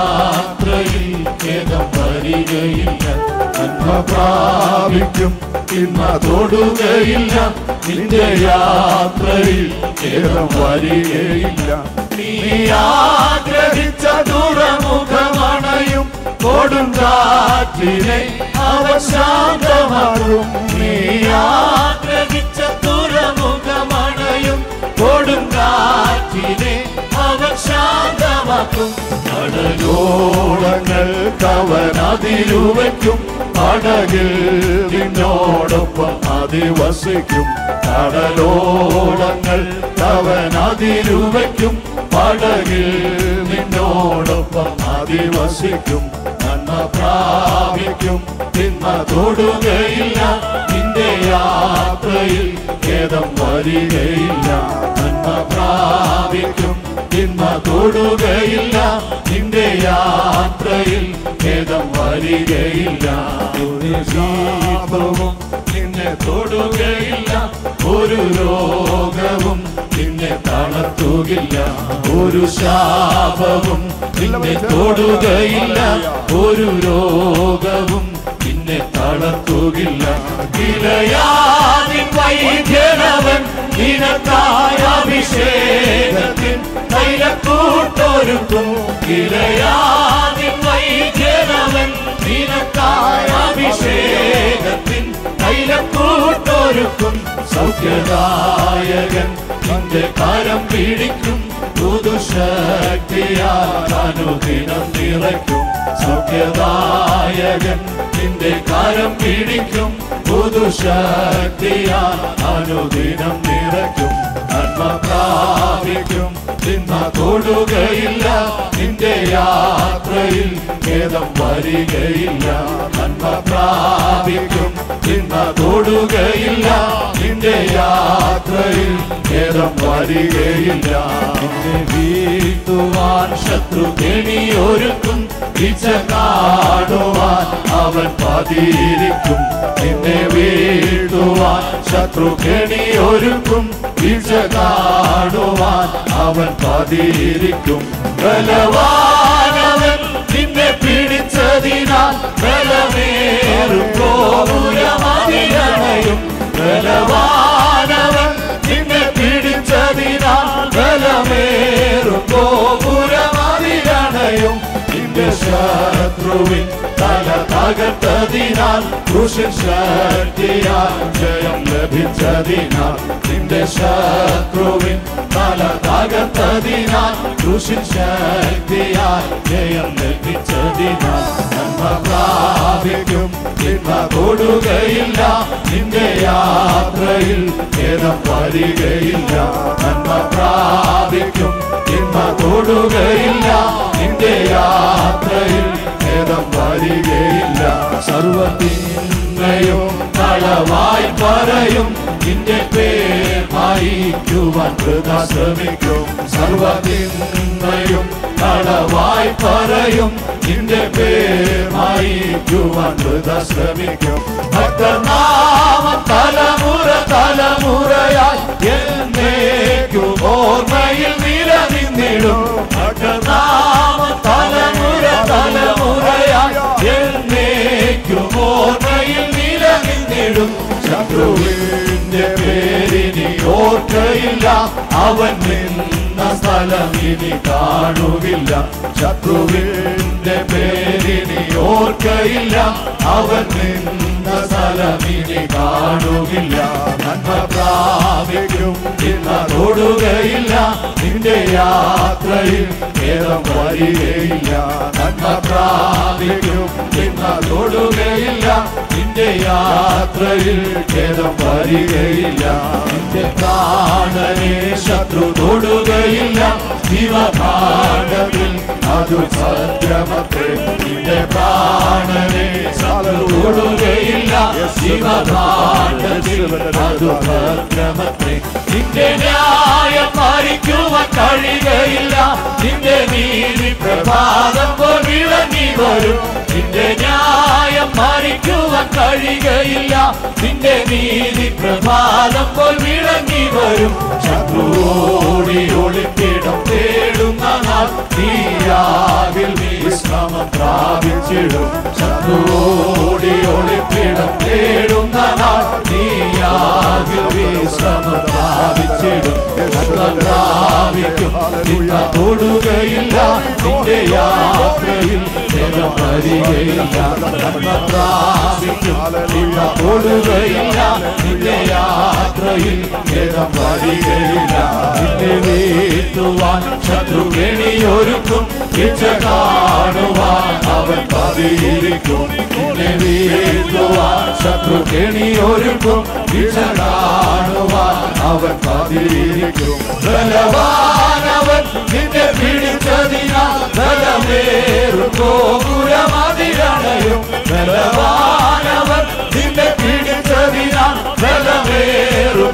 യാത്രയിൽ ഖേദം വരികയില്ല നന്മ പ്രാപിക്കും തിന്മ തൊടുകയില്ല നിന്റെ യാത്രയിൽ ഖേദം വരികയില്ല നീ ആഗ്രഹിച്ച ദുരമുഖമണയും കൊടുങ്കാറ്റിനെ അവ ശാന്തമാകും നീ ആഗ്രഹിച്ച ദുരമുഖമണയും കൊടുങ്കാറ്റിനെ അവ ശാന്തമാക്കും കടലോളങ്ങൾ കവനതിരുവയ്ക്കും പടകിൽ നിന്നോടൊപ്പം അധിവസിക്കും കടലോളങ്ങൾ കവനതിരുവയ്ക്കും പടകിൽ നിന്നോടൊപ്പം അധിവസിക്കും നന്മ പ്രാപിക്കും തിന്മ തൊടുകയില്ല നിന്റെ യാത്രയിൽ ഖേദം വരികയില്ല നന്മ പ്രാപിക്കും തിന്മ തൊടുകയില്ല നിന്റെ യാത്രയിൽ ഖേദം വരികയില്ല ഒരു ശാപവും നിന്നെ തൊടുകയില്ല ഒരു രോഗവും നിന്നെ തളർത്തുകില്ല ഒരു ശാപവും നിന്നെ തൊടുകയില്ല ഒരു രോഗവും നിന്നെ തളർത്തുകില്ല വിലയാതി വൈദ്യനവൻ നിനക്കായ അഭിഷേകത്തിൽ തൈലക്കൂട്ടൊരുക്കും വിലയാതി വൈദ്യനവൻ നിനക്കായ അഭിഷേകത്തിൽ തൈലക്കൂട്ടൊരുക്കും സൗഖ്യദായകൻ നിന്റെ കരം പിടിക്കും പുതുശക്തിയാൽ അനുദിനം നിറയ്ക്കും സൗഖ്യദായകൻ നിന്റെ കരം പിടിക്കും പുതുശക്തിയാൽ അനുദിനം നിറയ്ക്കും നന്മ പ്രാപിക്കും തിന്മ തൊടുകയില്ല നിന്റെ യാത്രയിൽ ഖേദം വരികയില്ല നന്മ പ്രാപിക്കും തിന്മ തൊടുകയില്ല നിന്റെ യാത്രയിൽ ഖേദം വരികയില്ല നിന്നെ വീഴ്ത്തുവാൻ ശത്രു കെണിയൊരുക്കും ഇച്ച കാണുവാൻ അവൻ പതിയിരിക്കും നിന്നെ വീഴ്ത്തുവാൻ ശത്രു കെണിയൊരുക്കും ഇച്ച കാണുവാൻ അവൻ പതിയിരിക്കും ബലവാനവൻ നിന്നെ പിടിച്ചതിനാൽ ബലമേറും ഗോപുരമതിരണയും ബലവാനവൻ നിന്നെ പിടിച്ചതിനാൽ ബലമേറും ഗോപുരമതിരണയും നിന്റെ ശത്രുവിൻ തല തകർത്തതിനാൽ കൃഷൻ ശക്തിയാൽ ജയം ലഭിച്ചതിനാൽ നിന്റെ ശത്രുവിൻ തല തകർത്തതിനാൽ കൃഷൻ ശക്തിയാൽ ജയം ലഭിച്ചതിനാൽ നന്മ പ്രാപിക്കും തിന്മ കൊടുകയില്ല നിന്റെ യാത്രയിൽ ഖേദം വരികയില്ല നന്മ പ്രാപിക്കും തിന്മ തൊടുകയില്ല നിന്റെ യാത്രയിൽ ഖേദം വരികയില്ല സർവത്തിന്മയും കളവായി പറയും നിന്റെ പേർ മായിക്കുവാൻ വൃത ശ്രമിക്കും സർവത്തിന്മയും കളവായി പറയും നിന്റെ പേർ മായിക്കുവാൻ വൃത ശ്രമിക്കും ഭക്തനാമം തലമുറ തലമുറയായി എന്നേക്കും ഓർമ്മയിൽ നിലനിന്നിടും ഭക്തനാമം തലമുറ തലമുറയായി എന്നേക്കും ഓർമ്മയിൽ നിലനിന്നിടും ശത്രുവിന്റെ പേരിനി ഓർക്കയില്ല അവൻ നിന്ന സ്ഥലം ഇനി കാണുകില്ല ശത്രുവിന്റെ പേരിനി ഓർക്കയില്ല അവൻ നിന്ന സ്ഥലം ഇനി കാണുകില്ല നന്മ പ്രാപിക്കും ഇന്ന തൊടുകയില്ല നിന്റെ യാത്രയിൽ ഖേദം വരികയില്ല നന്മ പ്രാപിക്കും ഇന്ന തൊടുകയില്ല നിന്റെ യാത്രയിൽ ഖേദം വരികയില്ല നിന്റെ പ്രാണനെ ശത്രു തൊടുകയില്ല ശിവഭാണ്ഡത്തിൽ അതു സത്യമത്രേ നിന്റെ പ്രാണനെ ശത്രു തൊടുകയില്ല ശിവഭാണ്ഡത്തിൽ അതു സത്യമത്രേ നിന്റെ ന്യായം മരിക്കുവാൻ കഴിയുകയില്ല നിന്റെ നീതി പ്രഭാതം പോൽ വിളങ്ങി വരും നിന്റെ ന്യായം മരിക്കുവാൻ കഴിയുകയില്ല നിന്റെ നീതി പ്രഭാതം പോൽ വിളങ്ങി വരും ശത്രുവോടി ഒളിപ്പിടം തേടുന്ന നാൾ നീയാവിൽ നീ വിശ്രമം പ്രാപിച്ചിടും ശത്രുവോടി ഒളിപ്പിടം തേടുന്ന നാൾ നീയാകിൽ വിശ്രമം പ്രാപിച്ചിടും നന്മ പ്രാപിക്കും നിന്ന തൊടുകയില്ല നിന്റെ യാത്രയിൽ ജനം വരികയില്ല നന്മ പ്രാപിക്കും നിന്ന തൊടുകയില്ല നിന്റെ യാത്രയിൽ ജനം വരികയില്ല നിന്നെ വീഴ്ത്തുവാൻ ശത്രു കെണിയൊരുക്കും ഇച്ഛ കാണുവാൻ അവൻ പതിയിരിക്കും നിന്നെ വീഴ്ത്തുവാൻ ശത്രു കെണിയൊരുക്കും ഇച്ഛ കാണുവാൻ അവൻ പതിയിരിക്കും ബലവാനവൻ നിന്നെ പിടിച്ചതിനാൽ ബലമേറും ഗോപുരമതിരണയും ബലവാനവൻ നിന്നെ പിടിച്ചതിനാൽ ബലമേറും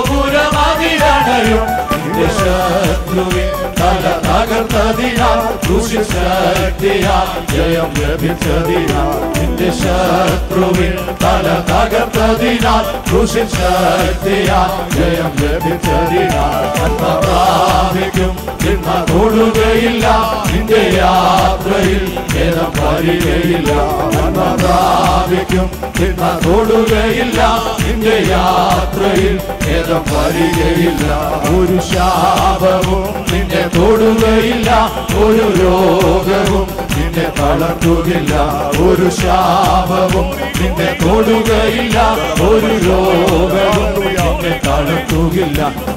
ഗോപുരമതിരണയും നിന്റെ ശത്രുവിൻ തല തകർത്തതിനാൽ ദുഷിശക്തിയാൽ ജയം ലഭിച്ചതിനാൽ നിന്റെ ശത്രുവിൻ തല തകർത്തതിനാൽ ദുഷിശക്തിയാൽ ജയം ലഭിച്ചതിനാൽ നന്മ പ്രാപിക്കും തിന്മ തൊടുകയില്ല നിന്റെ യാത്രയിൽ ഖേദം വരികയില്ല നന്മ പ്രാപിക്കും തിന്മ തൊടുകയില്ല നിന്റെ യാത്രയിൽ ഖേദം വരികയില്ല ഒരു ശാപവും നിന്നെ തൊടുകയില്ല ഒരു രോഗവും നിന്നെ തളർത്തുകില്ല ഒരു ശാപവും നിന്നെ തൊടുകയില്ല ഒരു രോഗവും നിന്നെ തളർത്തുകില്ല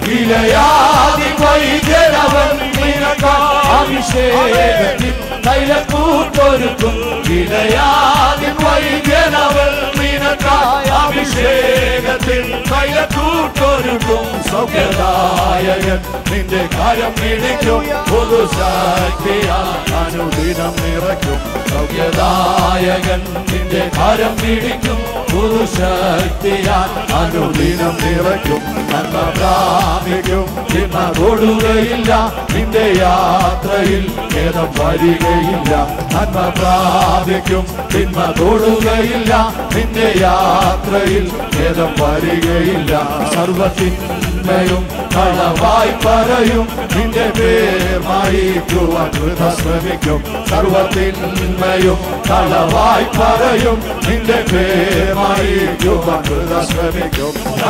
വിലയാതി വൈദ്യരവൻ നിനക്കായി അഭിഷേകത്തിൽ തൈലക്കൂട്ടൊരുക്കും വിലയാതി വൈദ്യനവൻ നിനക്കായി അഭിഷേകത്തിൽ തൈലക്കൂട്ടൊരുക്കും സൗഖ്യദായകൻ നിന്റെ കരം പിടിക്കും പൊതുശക്തിയാൽ അനുദിനം നിറയ്ക്കും സൗഖ്യദായകൻ നിന്റെ കരം പിടിക്കും പുതുശക്തിയാൽ അനുദിനം നിറയ്ക്കും നന്മ പ്രാപിക്കും തിന്മ കൊടുകയില്ല നിന്റെ യാത്രയിൽ ഖേദം വരികയില്ല നന്മ പ്രാപിക്കും തിന്മ തൊടുകയില്ല നിന്റെ യാത്രയിൽ ഖേദം വരികയില്ല സർവത്തിന്മയും കളവായി പറയും നിന്റെ പേർ മായിക്കുവാൻ വൃഥ ശ്രമിക്കും സർവത്തിന്മയും കളവായി പറയും നിന്റെ പേർ മായിക്കുവാൻ വൃഥ ശ്രമിക്കും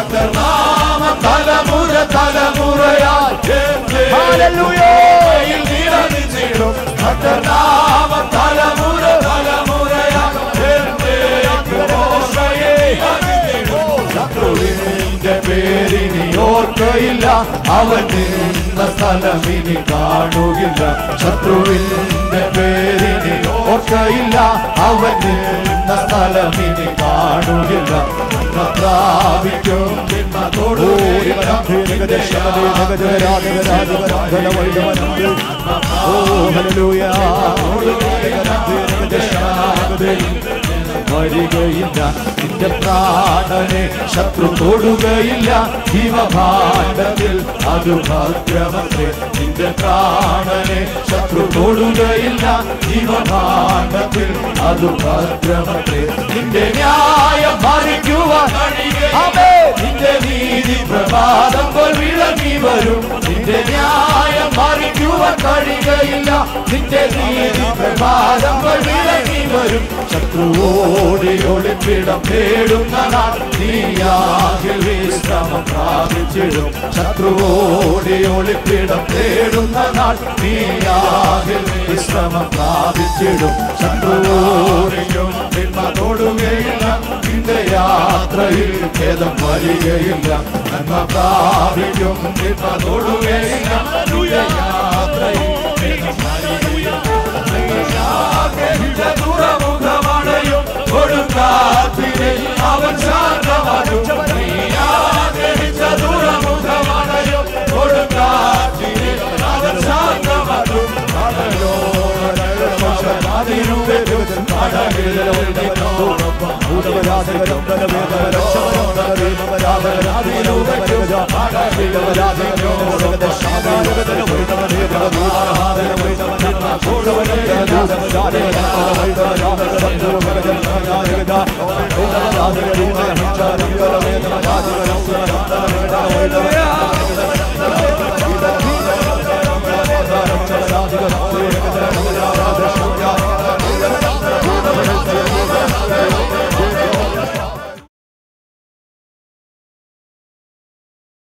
നാമ തലമുറ തലമുറയായി ഹല്ലേലൂയയിൽ നിറഞ്ഞിടും നാമ തലമുറ തലമുറയായി ശത്രുവിന്റെ പേരിനി ഓർക്കയില്ല അവൻ നിന്ന സ്ഥലം ഇനി കാണുകില്ല ശത്രുവിന്റെ പേരിനി ഓർക്കയില്ല അവൻ നിന്ന സ്ഥലം ഇനി കാണുകില്ല നന്മ പ്രാപിക്കും തിന്മ തൊടുകയില്ല. നിന്റെ വരികയില്ല നിന്റെ പ്രാണനെ ശത്രു തൊടുകയില്ല ജീവഭാണ്ഡത്തിൽ അത് ഭദ്രമത്രേ നിന്റെ പ്രാണനെ ശത്രു തൊടുകയില്ല ജീവഭാണ്ഡത്തിൽ അത് ഭദ്രമത്രേ നിന്റെ ന്യായം ഭരിക്കുവാൻ അവേ നിന്റെ നീതി പ്രഭാതം പോൽ വിളങ്ങി വരും നിന്റെ ന്യായം ഭരിക്കുവാൻ കഴിയുകയില്ല നിന്റെ നീതി പ്രഭാതം പോൽ വിളങ്ങി വരും ശത്രുവോടി ഒളിപ്പിടം തേടുന്ന നാൾ നീയാകിൽ വിശ്രമം പ്രാപിച്ചിടും ശത്രുവോടി ഒളിപ്പിടം തേടുന്ന നാൾ നീയാകിൽ വിശ്രമം പ്രാപിച്ചിടും ശത്രുവോടിയും തിന്മ തൊടുകയില്ല നിന്റെ യാത്രയിൽ ഖേദം വരികയില്ല നന്മ പ്രാപിക്കും തിന്മ തൊടുകയില്ല നിന്റെ യാത്രയിൽ ഖേദം വരികയില്ല ആഗ്രഹിച്ച തുറമുഖമടയും കൊടുക്കാത്തിനെ അവൻ ശാന്തമാകും നീ ആഗ്രഹിച്ച തുറമുഖമടയും കൊടുക്കാത്തിനെ അവൻ ശാന്തമാകും